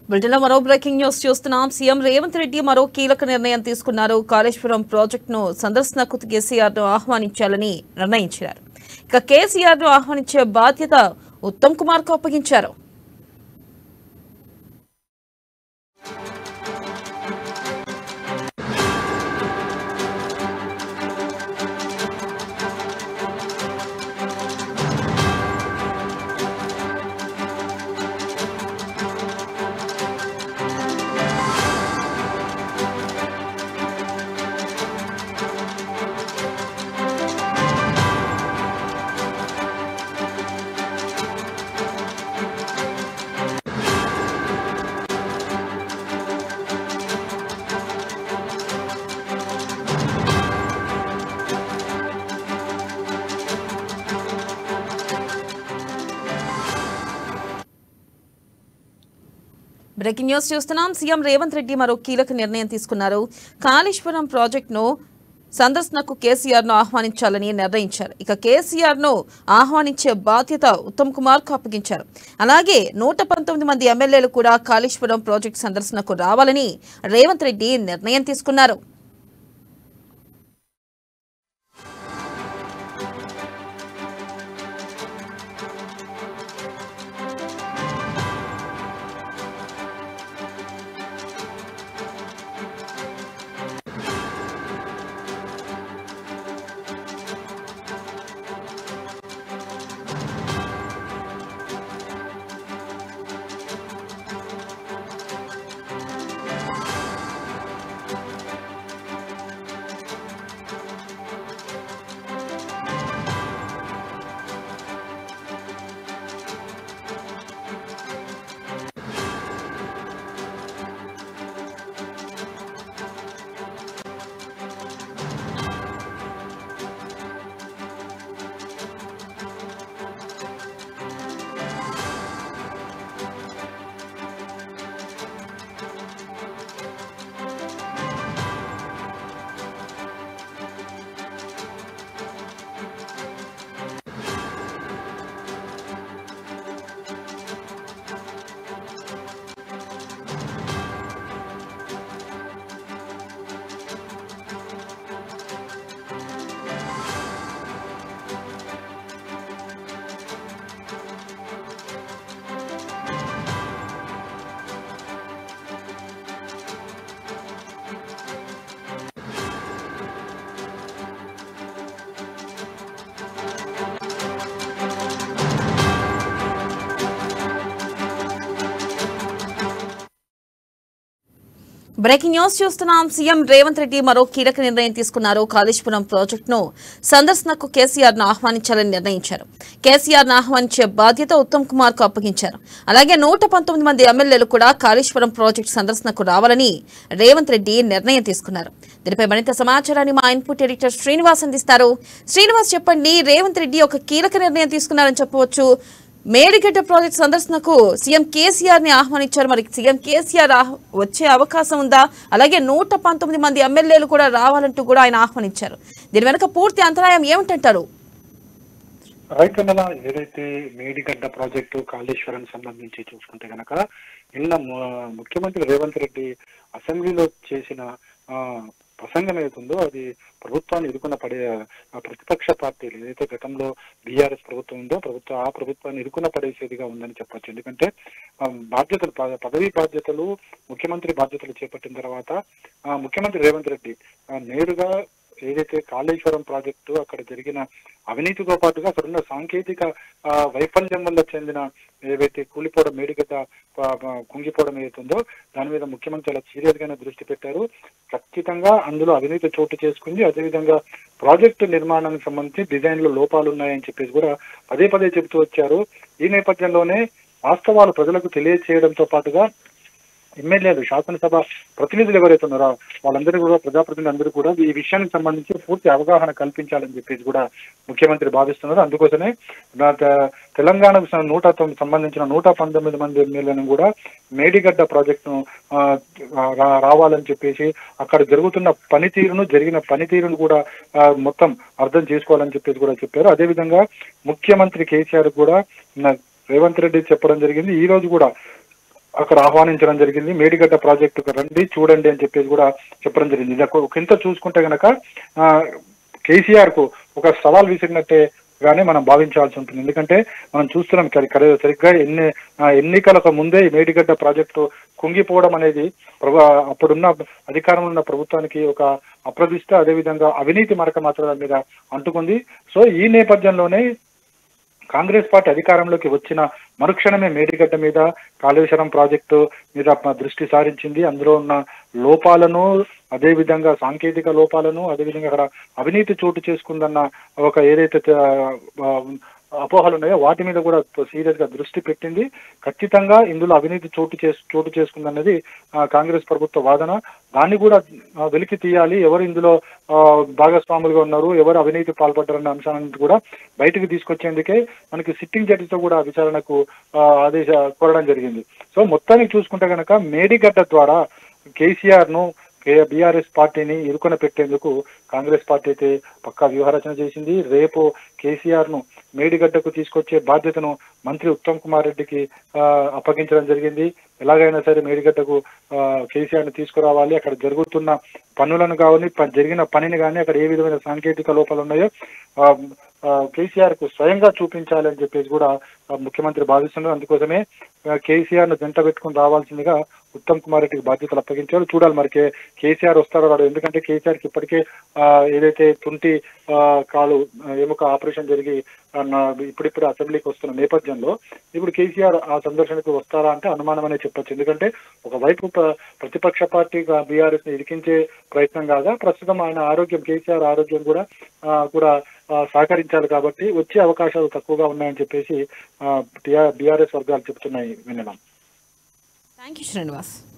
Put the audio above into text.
బులెటిన్లో మరో breaking news చూస్తున్నాం సీఎం రేవంత్ రెడ్డి మరో కీలక నిర్ణయం తీసుకున్నారు కాళేశ్వరం ప్రాజెక్టును సందర్శనకు కేసీఆర్ ను ఆహ్వానించాలని నిర్ణయించారు ఇక కేసీఆర్ ను ఆహ్వానించే బాధ్యత ఉత్తమ్ కుమార్ కు అప్పగించారు బ్రేకింగ్ న్యూస్ చూస్తున్నాం సీఎం రేవంత్ రెడ్డి మరో కీలక నిర్ణయం తీసుకున్నారు కాళేశ్వరం ప్రాజెక్టును సందర్శనకు కేసీఆర్ ను ఆహ్వానించాలని నిర్ణయించారు ఇక కేసీఆర్ ను ఆహ్వానించే బాధ్యత ఉత్తమ్ కుమార్ కు అప్పగించారు అలాగే నూట పంతొమ్మిది మంది ఎమ్మెల్యేలు కూడా కాళేశ్వరం ప్రాజెక్టు సందర్శనకు రావాలని రేవంత్ రెడ్డి నిర్ణయం తీసుకున్నారు బ్రేకింగ్ న్యూస్ చూస్తున్నాం సీఎం రేవంత్ రెడ్డి మరో కీలక నిర్ణయం తీసుకున్నారు కాళేశ్వరం ప్రాజెక్టును సందర్శనకు కేసీఆర్ ను ఆహ్వానించాలని నిర్ణయించారు కేసీఆర్ ను ఆహ్వానించే బాధ్యత ఉత్తమ్ కుమార్ కు అప్పగించారు అలాగే నూట పంతొమ్మిది మంది ఎమ్మెల్యేలు కూడా కాళేశ్వరం ప్రాజెక్టు సందర్శనకు రావాలని రేవంత్ రెడ్డి నిర్ణయం తీసుకున్నారు దీనిపై మరింత సమాచారాన్ని మా ఇన్పుట్ ఎడిటర్ శ్రీనివాస్ అందిస్తారు శ్రీనివాస్ చెప్పండి రేవంత్ రెడ్డి ఒక కీలక నిర్ణయం తీసుకున్నారని చెప్పవచ్చు మేడిగడ్డ ప్రాజెక్ట్ సందర్శనకు సీఎం కేసీఆర్ ని ఆహ్వానించారు మరి సీఎం కేసీఆర్ ఆహ్- వచ్చే అవకాశం ఉందా అలాగే నూట పంతొమ్మిది మంది ఎమ్మెల్యేలు కూడా రావాలంటూ కూడా ఆయన ఆహ్వానించారు దీని వెనుక పూర్తి అంతరాయం ఏమిటంటారు రైట్ కన్నడ ఏదైతే మేడిగడ్డ ప్రాజెక్టు కాళేశ్వరం సంబంధించి చూసుకుంటే గనక నిన్న ము- ముఖ్యమంత్రి రేవంత్ రెడ్డి అసెంబ్లీలో చేసిన ఆ, ప్రసంగం ఏదైతుందో అది ప్రభుత్వాన్ని ఎదుర్కొన్న పడే ఆ ప్రతిపక్ష పార్టీలు ఏదైతే గతంలో బీఆర్ఎస్ ప్రభుత్వం ఉందో ప్రభుత్వం ఆ ప్రభుత్వాన్ని ఎదుర్కొన్న పడేసేదిగా ఉందని చెప్పొచ్చు ఎందుకంటే ఆ, బాధ్యతలు ప- పదవీ బాధ్యతలు ముఖ్యమంత్రి బాధ్యతలు చేపట్టిన తర్వాత ఆ, ముఖ్యమంత్రి రేవంత్ రెడ్డి ఆ, నేరుగా ఏదైతే కాళేశ్వరం ప్రాజెక్టు అక్కడ జరిగిన అవినీతితో పాటుగా అక్కడ ఉన్న సాంకేతిక ఆ, వైఫల్యం వల్ల చెందిన ఏవైతే కూలిపోవడం మేడిగడ్డ ఆ, ఆ, కుంగిపోవడం ఏదైతుందో దాని మీద ముఖ్యమంత్రి చాలా సీరియస్ గానే దృష్టి పెట్టారు ఖచ్చితంగా అందులో అవినీతి చోటు చేసుకుంది అదేవిధంగా ప్రాజెక్టు నిర్మాణానికి సంబంధించి డిజైన్ లో లోపాలు ఉన్నాయని చెప్పేసి కూడా పదే పదే చెబుతూ వచ్చారు ఈ నేపథ్యంలోనే వాస్తవాలు ప్రజలకు తెలియచేయడంతో పాటుగా ఎమ్మెల్యేలు శాసనసభ ప్రతినిధులు ఎవరైతే ఉన్నారో వాళ్ళందరూ కూడా ప్రజాప్రతినిధులు అందరూ కూడా ఈ విషయానికి సంబంధించి పూర్తి అవగాహన కల్పించాలని చెప్పేసి కూడా ముఖ్యమంత్రి భావిస్తున్నారు అందుకోసమే నా తె- తెలంగాణకు సం- నూట తొమ్మిది సంబంధించిన నూట పంతొమ్మిది మంది ఎమ్మెల్యేలను కూడా మేడిగడ్డ ప్రాజెక్టును ఆ, రా- రావాలని చెప్పేసి అక్కడ జరుగుతున్న పనితీరును జరిగిన పనితీరును కూడా ఆ, మొత్తం అర్థం చేసుకోవాలని చెప్పేసి కూడా చెప్పారు అదేవిధంగా ముఖ్యమంత్రి కేసీఆర్ కూడా నా రేవంత్ రెడ్డి చెప్పడం జరిగింది ఈ రోజు కూడా అక్కడ ఆహ్వానించడం జరిగింది మేడిగడ్డ ప్రాజెక్టుకు రండి చూడండి అని చెప్పేసి కూడా చెప్పడం జరిగింది ఇది ఒక ఇంత చూసుకుంటే గనక కేసీఆర్ కు ఒక సవాల్ విసిరినట్టే గానే మనం భావించాల్సి ఉంటుంది ఎందుకంటే మనం చూస్తున్నాం కరి- కరి- సరిగ్గా ఎన్ని ఆ, ఎన్నికలకు ముందే ఈ మేడిగడ్డ ప్రాజెక్టు కుంగిపోవడం అనేది ప్రభు అప్పుడున్న అధికారంలో ఉన్న ప్రభుత్వానికి ఒక అప్రదిష్ట అదేవిధంగా అవినీతి మరక మాత్రం మీద అంటుకుంది సో ఈ నేపథ్యంలోనే కాంగ్రెస్ పార్టీ అధికారంలోకి వచ్చిన మరుక్షణమే మేడిగడ్డ మీద కాళేశ్వరం ప్రాజెక్టు మీద ప- దృష్టి సారించింది అందులో ఉన్న లోపాలను అదే విధంగా సాంకేతిక లోపాలను అదేవిధంగా అక్కడ అవినీతి చోటు చేసుకుందన్న ఒక ఏదైతే ఆ, ఆ, అపోహలు ఉన్నాయో వాటి మీద కూడా సీరియస్ గా దృష్టి పెట్టింది ఖచ్చితంగా ఇందులో అవినీతి చోటు చేసు చోటు చేసుకుందన్నది ఆ, కాంగ్రెస్ ప్రభుత్వ వాదన దాన్ని కూడా ఆ, వెలికి తీయాలి ఎవరు ఇందులో ఆ, భాగస్వాములుగా ఉన్నారు ఎవరు అవినీతి పాల్పడ్డారన్న అంశాలను కూడా బయటకు తీసుకొచ్చేందుకే మనకి సిట్టింగ్ జడ్జితో కూడా విచారణకు ఆ, ఆదేశ కోరడం జరిగింది సో మొత్తానికి చూసుకుంటే కనుక మేడిగడ్డ ద్వారా కేసీఆర్ ను బీఆర్ఎస్ పార్టీని ఇరుకున పెట్టేందుకు కాంగ్రెస్ పార్టీ అయితే పక్కా వ్యూహరచన చేసింది రేపు కేసీఆర్ ను మేడిగడ్డకు తీసుకొచ్చే బాధ్యతను మంత్రి ఉత్తమ్ కుమార్ రెడ్డికి ఆ, అప్పగించడం జరిగింది ఎలాగైనా సరే మేడిగడ్డకు ఆ, కేసీఆర్ ను తీసుకురావాలి అక్కడ జరుగుతున్న పనులను కానీ ప- జరిగిన పనిని కానీ అక్కడ ఏ విధమైన సాంకేతిక లోపాలు ఉన్నాయో ఆ, ఆ, కేసీఆర్ కు స్వయంగా చూపించాలి అని చెప్పేసి కూడా ఆ, ముఖ్యమంత్రి భావిస్తున్నారు అందుకోసమే ఆ, కేసీఆర్ ను జంట పెట్టుకుని రావాల్సిందిగా ఉత్తమ్ కుమార్ రెడ్డికి బాధ్యతలు అప్పగించారు చూడాలి మరి కే- కేసీఆర్ వస్తారో రాడు ఎందుకంటే కేసీఆర్ కి ఇప్పటికే ఆ, ఏదైతే తుంటి ఆ, కాలు ఆ, ఎముక ఆపరేషన్ జరిగి ఆ, నా- ఇప్పుడిప్పుడు అసెంబ్లీకి వస్తున్న నేపథ్యంలో ఇప్పుడు కేసీఆర్ ఆ సందర్శనకు వస్తారా అంటే అనుమానం అనే చెప్పొచ్చు ఎందుకంటే ఒకవైపు ప్ర- ప్రతిపక్ష పార్టీగా బీఆర్ఎస్ ని ఇరికించే ప్రయత్నం కాగా ప్రస్తుతం ఆయన ఆరోగ్యం కేసీఆర్ ఆరోగ్యం కూడా ఆ, కూడా ఆ, సహకరించాలి కాబట్టి వచ్చే అవకాశాలు తక్కువగా ఉన్నాయని చెప్పేసి బీఆర్ఎస్ వర్గాలు చెప్తున్నాయి వినడం థ్యాంక్ యూ శ్రీనివాస్